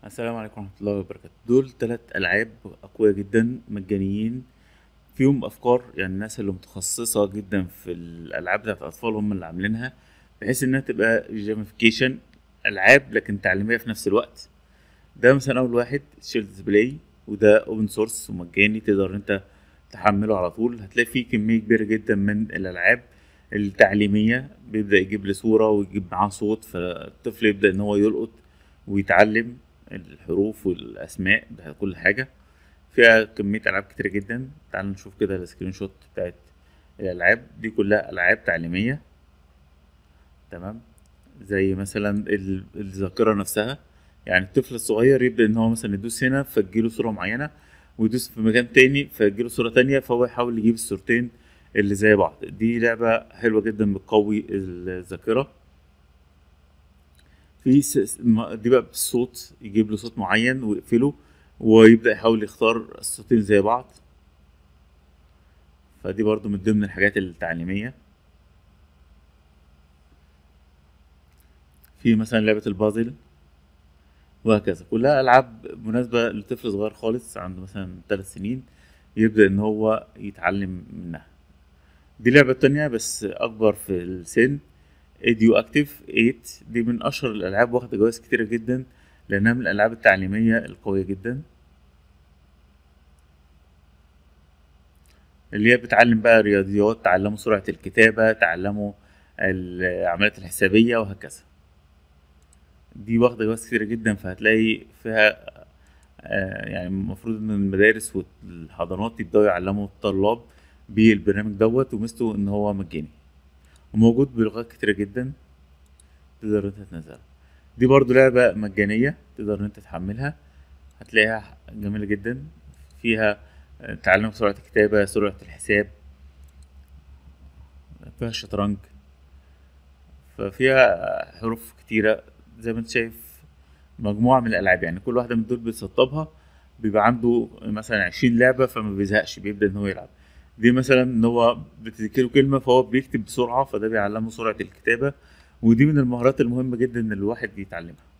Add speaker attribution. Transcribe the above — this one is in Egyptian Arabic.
Speaker 1: السلام عليكم ورحمة الله وبركاته دول تلات ألعاب أقوياء جدا مجانيين فيهم أفكار يعني الناس اللي متخصصة جدا في الألعاب بتاعت الأطفال هم اللي عاملينها بحيث إنها تبقى جيميفيكيشن ألعاب لكن تعليمية في نفس الوقت ده مثلا أول واحد شيلدز بلاي وده أوبن سورس ومجاني تقدر أنت تحمله على طول هتلاقي فيه كمية كبيرة جدا من الألعاب التعليمية بيبدأ يجيب لي صورة ويجيب معاه صوت فالطفل يبدأ إن هو يلقط ويتعلم الحروف والاسماء بتاعت كل حاجه فيها كميه العاب كتير جدا تعال نشوف كده السكرين شوت بتاعت الالعاب دي كلها العاب تعليميه تمام زي مثلا ال- الذاكره نفسها يعني الطفل الصغير يبدا ان هو مثلا يدوس هنا فتجيله صوره معينه ويدوس في مكان تاني فتجيله صوره تانية فهو يحاول يجيب الصورتين اللي زي بعض دي لعبه حلوه جدا بتقوي الذاكره في س... س- ما- دي بقى بالصوت يجيب له صوت معين ويقفله ويبدأ يحاول يختار الصوتين زي بعض فدي برضو من ضمن الحاجات التعليمية في مثلا لعبة البازل وهكذا كلها ألعاب مناسبة لطفل صغير خالص عنده مثلا ثلاث سنين يبدأ إن هو يتعلم منها دي لعبة تانية بس أكبر في السن ايديو اكتيف 8 دي من اشهر الالعاب واخده جوائز كتيره جدا لانها من الالعاب التعليميه القويه جدا اللي هي بتعلم بقى رياضيات تعلموا سرعه الكتابه تعلموا العمليات الحسابيه وهكذا دي واخده جوائز كتيره جدا فهتلاقي فيها آه، يعني المفروض ان المدارس والحضانات يبداوا يعلموا الطلاب بالبرنامج دوت وميزته ان هو مجاني وموجود بلغات كتيرة جدا تقدر انت تنزلها دي برضو لعبة مجانية تقدر ان انت تحملها هتلاقيها جميلة جدا فيها آه، تعلم سرعة الكتابة سرعة الحساب فيها شطرنج ففيها حروف كتيرة زي ما انت شايف مجموعة من الألعاب يعني كل واحدة من دول بتسطبها بيبقى عنده مثلا عشرين لعبة فما بيزهقش بيبدأ إن هو يلعب دي مثلا إن هو بتذكره كلمة فهو بيكتب بسرعة فده بيعلمه سرعة الكتابة ودي من المهارات المهمة جدا إن الواحد يتعلمها